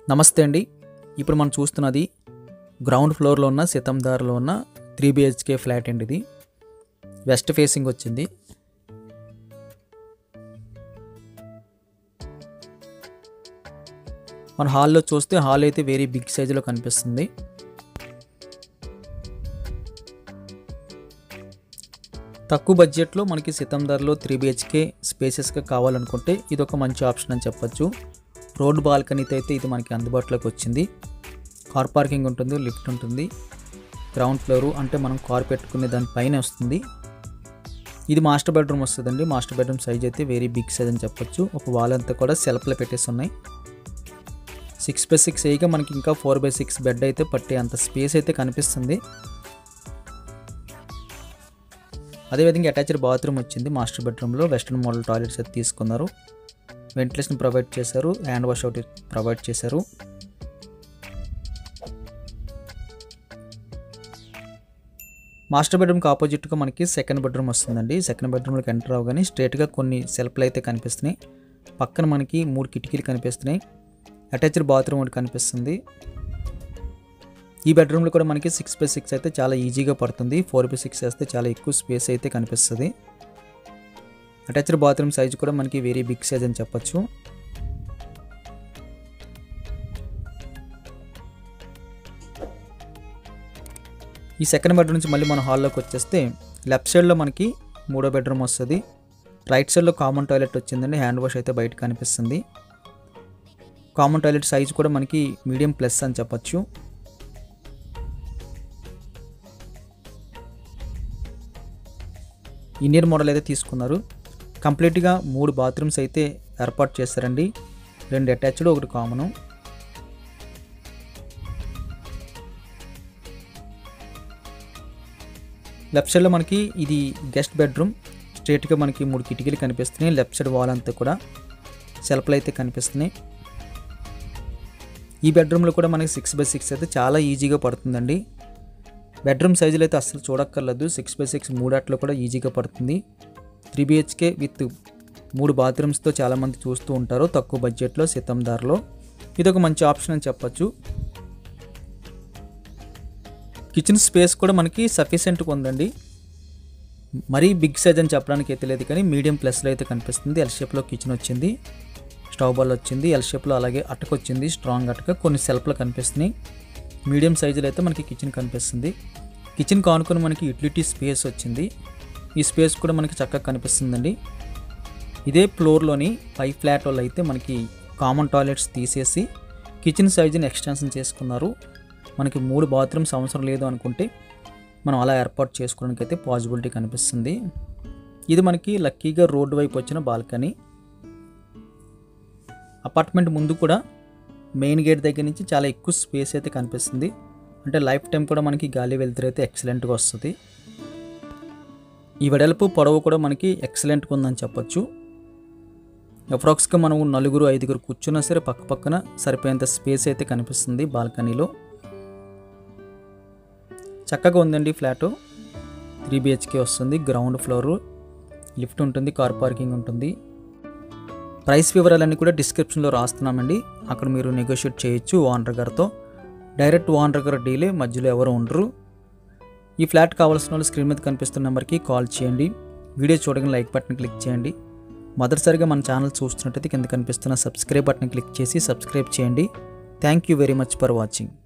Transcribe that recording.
నమస్తే అండి ఇప్పుడు మనం చూస్తున్నది గ్రౌండ్ ఫ్లోర్లో ఉన్న సితందార్లో ఉన్న త్రీ బిహెచ్కే ఫ్లాట్ అండి ఇది వెస్ట్ ఫేసింగ్ వచ్చింది మన హాల్లో చూస్తే హాల్ అయితే వెరీ బిగ్ సైజులో కనిపిస్తుంది తక్కువ బడ్జెట్లో మనకి సితందార్లో త్రీ బిహెచ్కే స్పేసెస్గా కావాలనుకుంటే ఇది ఒక మంచి ఆప్షన్ అని చెప్పొచ్చు రోడ్ బాల్కనీతో అయితే ఇది మనకి అందుబాటులోకి వచ్చింది కార్ పార్కింగ్ ఉంటుంది లిఫ్ట్ ఉంటుంది గ్రౌండ్ ఫ్లోరు అంటే మనం కార్ పెట్టుకునే దానిపైన వస్తుంది ఇది మాస్టర్ బెడ్రూమ్ వస్తుందండి మాస్టర్ బెడ్రూమ్ సైజ్ అయితే వెరీ బిగ్ సైజ్ అని చెప్పొచ్చు ఒక వాల్ అంతా కూడా సెల్ఫ్లో పెట్టేసి ఉన్నాయి సిక్స్ బై సిక్స్ వేయగా మనకి ఇంకా ఫోర్ బై సిక్స్ బెడ్ అయితే పట్టే అంత స్పేస్ అయితే కనిపిస్తుంది అదేవిధంగా అటాచ్డ్ బాత్రూమ్ వచ్చింది మాస్టర్ బెడ్రూమ్లో వెస్ట్రన్ మోడల్ టాయిలెట్స్ అయితే తీసుకున్నారు వెంటిలేషన్ ప్రొవైడ్ చేశారు హ్యాండ్ వాష్ ఒకటి ప్రొవైడ్ చేశారు మాస్టర్ బెడ్రూమ్కి ఆపోజిట్గా మనకి సెకండ్ బెడ్రూమ్ వస్తుందండి సెకండ్ బెడ్రూమ్లోకి ఎంటర్ అవగానే స్ట్రేట్గా కొన్ని సెల్ఫ్లు అయితే కనిపిస్తున్నాయి పక్కన మనకి మూడు కిటికీలు కనిపిస్తున్నాయి అటాచ్డ్ బాత్రూమ్ ఒకటి కనిపిస్తుంది ఈ బెడ్రూమ్లో కూడా మనకి సిక్స్ బై సిక్స్ అయితే చాలా ఈజీగా పడుతుంది ఫోర్ బై సిక్స్ వేస్తే చాలా ఎక్కువ స్పేస్ అయితే కనిపిస్తుంది అటాచ్డ్ బాత్రూమ్ సైజ్ కూడా మనకి వెరీ బిగ్ సైజ్ అని చెప్పొచ్చు ఈ సెకండ్ బెడ్రూమ్ నుంచి మళ్ళీ మన హాల్లోకి వచ్చేస్తే లెఫ్ట్ సైడ్లో మనకి మూడో బెడ్రూమ్ వస్తుంది రైట్ సైడ్లో కామన్ టాయిలెట్ వచ్చిందండి హ్యాండ్ వాష్ అయితే బయట కనిపిస్తుంది కామన్ టాయిలెట్ సైజ్ కూడా మనకి మీడియం ప్లస్ అని చెప్పొచ్చు ఇండియన్ మోడల్ అయితే తీసుకున్నారు కంప్లీట్గా మూడు బాత్రూమ్స్ అయితే ఏర్పాటు చేస్తారండి రెండు అటాచ్డ్ ఒకటి కామను లెఫ్ట్ సైడ్లో మనకి ఇది గెస్ట్ బెడ్రూమ్ స్ట్రేట్గా మనకి మూడు కిటికీలు కనిపిస్తున్నాయి లెఫ్ట్ సైడ్ వాల్ అంతా కూడా సెల్ఫ్లు అయితే కనిపిస్తున్నాయి ఈ బెడ్రూమ్లో కూడా మనకి సిక్స్ బై సిక్స్ అయితే చాలా ఈజీగా పడుతుందండి బెడ్రూమ్ సైజులు అయితే అస్సలు చూడక్కర్లేదు సిక్స్ బై సిక్స్ మూడాట్లో కూడా ఈజీగా పడుతుంది త్రీ బిహెచ్కే విత్ మూడు బాత్రూమ్స్తో చాలామంది చూస్తూ ఉంటారు తక్కువ బడ్జెట్లో సితందార్లో ఇది ఒక మంచి ఆప్షన్ అని చెప్పొచ్చు కిచెన్ స్పేస్ కూడా మనకి సఫిషియెంట్గా ఉందండి మరీ బిగ్ సైజ్ అని చెప్పడానికి అయితే లేదు కానీ మీడియం ప్లస్లో అయితే కనిపిస్తుంది ఎల్ షేప్లో కిచెన్ వచ్చింది స్టవ్ బాల్ వచ్చింది ఎల్ షేప్లో అలాగే అటక వచ్చింది స్ట్రాంగ్ అటక కొన్ని సెల్ఫ్లు కనిపిస్తున్నాయి మీడియం సైజులో అయితే మనకి కిచెన్ కనిపిస్తుంది కిచెన్ కానుకొని మనకి యూటిలిటీ స్పేస్ వచ్చింది ఈ స్పేస్ కూడా మనకి చక్కగా కనిపిస్తుందండి ఇదే ఫ్లోర్లోని పై ఫ్లాట్ వాళ్ళు అయితే మనకి కామన్ టాయిలెట్స్ తీసేసి కిచెన్ సైజుని ఎక్స్టెన్షన్ చేసుకున్నారు మనకి మూడు బాత్రూమ్స్ అవసరం లేదు అనుకుంటే మనం అలా ఏర్పాటు చేసుకోవడానికి అయితే పాసిబిలిటీ కనిపిస్తుంది ఇది మనకి లక్కీగా రోడ్డు వైపు వచ్చిన బాల్కనీ అపార్ట్మెంట్ ముందు కూడా మెయిన్ గేట్ దగ్గర నుంచి చాలా ఎక్కువ స్పేస్ అయితే కనిపిస్తుంది అంటే లైఫ్ టైం కూడా మనకి గాలి వెళ్తురు అయితే ఎక్సలెంట్గా వస్తుంది ఈ వెడల్పు పొడవు కూడా మనకి ఎక్సలెంట్గా ఉందని చెప్పొచ్చు అప్రాక్స్గా మనం నలుగురు ఐదుగురు కూర్చున్నా సరే పక్క పక్కన సరిపోయేంత స్పేస్ అయితే కనిపిస్తుంది బాల్కనీలో చక్కగా ఉందండి ఫ్లాటు త్రీ బిహెచ్కే వస్తుంది గ్రౌండ్ ఫ్లోరు లిఫ్ట్ ఉంటుంది కార్ పార్కింగ్ ఉంటుంది ప్రైస్ వివరాలన్నీ కూడా డిస్క్రిప్షన్లో రాస్తున్నామండి అక్కడ మీరు నెగోషియేట్ చేయొచ్చు ఓనర్ గారితో డైరెక్ట్ ఓనర్ గారు డీలే మధ్యలో ఎవరు ఉండరు ఈ ఫ్లాట్ కావాల్సిన వాళ్ళు స్క్రీన్ మీద కనిపిస్తున్న నెంబర్కి కాల్ చేయండి వీడియో చూడగానే లైక్ బటన్ క్లిక్ చేయండి మొదటిసారిగా మన ఛానల్ చూస్తున్నట్టయితే కింద కనిపిస్తున్న సబ్స్క్రైబ్ బటన్ క్లిక్ చేసి సబ్స్క్రైబ్ చేయండి thank you very much for watching